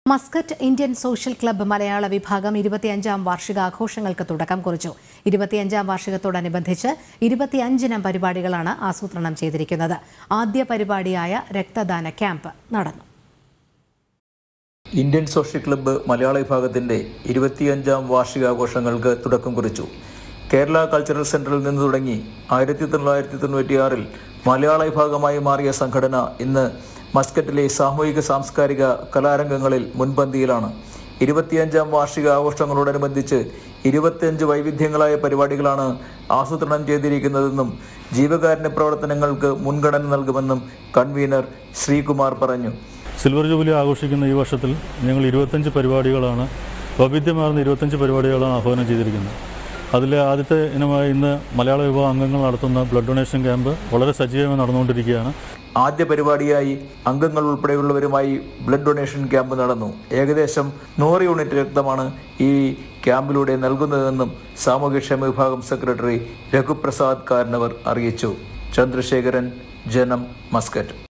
Muscat Indian social club മലയാള വിഭാഗം ഇരുപത്തിയഞ്ചാം വാർഷികാഘോഷങ്ങൾക്ക് തുടക്കം കുറിച്ചു ഇരുപത്തിയഞ്ചാം വാർഷികത്തോടനുബന്ധിച്ച് ഇരുപത്തിയഞ്ചിനം പരിപാടികളാണ് ആസൂത്രണം ചെയ്തിരിക്കുന്നത് ആദ്യ പരിപാടിയായ രക്തദാന ക്യാമ്പ് നടന്നു ഇന്ത്യൻ സോഷ്യൽ ക്ലബ്ബ് മലയാള വിഭാഗത്തിന്റെ ഇരുപത്തിയഞ്ചാം വാർഷികാഘോഷങ്ങൾക്ക് തുടക്കം കുറിച്ചു കേരള കൾച്ചറൽ സെന്ററിൽ നിന്ന് തുടങ്ങി ആയിരത്തി തൊള്ളായിരത്തി തൊണ്ണൂറ്റിയാറിൽ മലയാള വിഭാഗമായി മാറിയ സംഘടന ഇന്ന് മസ്കറ്റിലെ സാമൂഹിക സാംസ്കാരിക കലാരംഗങ്ങളിൽ മുൻപന്തിയിലാണ് ഇരുപത്തിയഞ്ചാം വാർഷിക ആഘോഷങ്ങളോടനുബന്ധിച്ച് ഇരുപത്തിയഞ്ച് വൈവിധ്യങ്ങളായ പരിപാടികളാണ് ആസൂത്രണം ചെയ്തിരിക്കുന്നതെന്നും ജീവകാരുണ്യ പ്രവർത്തനങ്ങൾക്ക് മുൻഗണന നൽകുമെന്നും കൺവീനർ ശ്രീകുമാർ പറഞ്ഞു സിൽവർ ജൂബിലി ആഘോഷിക്കുന്ന ഈ വർഷത്തിൽ ഞങ്ങൾ ഇരുപത്തഞ്ച് പരിപാടികളാണ് വൈവിധ്യമാർന്ന ഇരുപത്തഞ്ച് പരിപാടികളാണ് ആഹ്വാനം ചെയ്തിരിക്കുന്നത് അതിലെ ആദ്യത്തെ ഇനമായി ഇന്ന് മലയാള വിഭാഗം അംഗങ്ങൾ നടത്തുന്ന ബ്ലഡ് ഡൊണേഷൻ ക്യാമ്പ് വളരെ സജീവമായി നടന്നുകൊണ്ടിരിക്കുകയാണ് ആദ്യ പരിപാടിയായി അംഗങ്ങൾ ഉൾപ്പെടെയുള്ളവരുമായി ബ്ലഡ് ഡൊണേഷൻ ക്യാമ്പ് നടന്നു ഏകദേശം നൂറ് യൂണിറ്റ് രക്തമാണ് ഈ ക്യാമ്പിലൂടെ നൽകുന്നതെന്നും സാമൂഹ്യക്ഷേമ വിഭാഗം സെക്രട്ടറി രഘുപ്രസാദ് കാരനവർ അറിയിച്ചു ചന്ദ്രശേഖരൻ ജനം മസ്കറ്റ്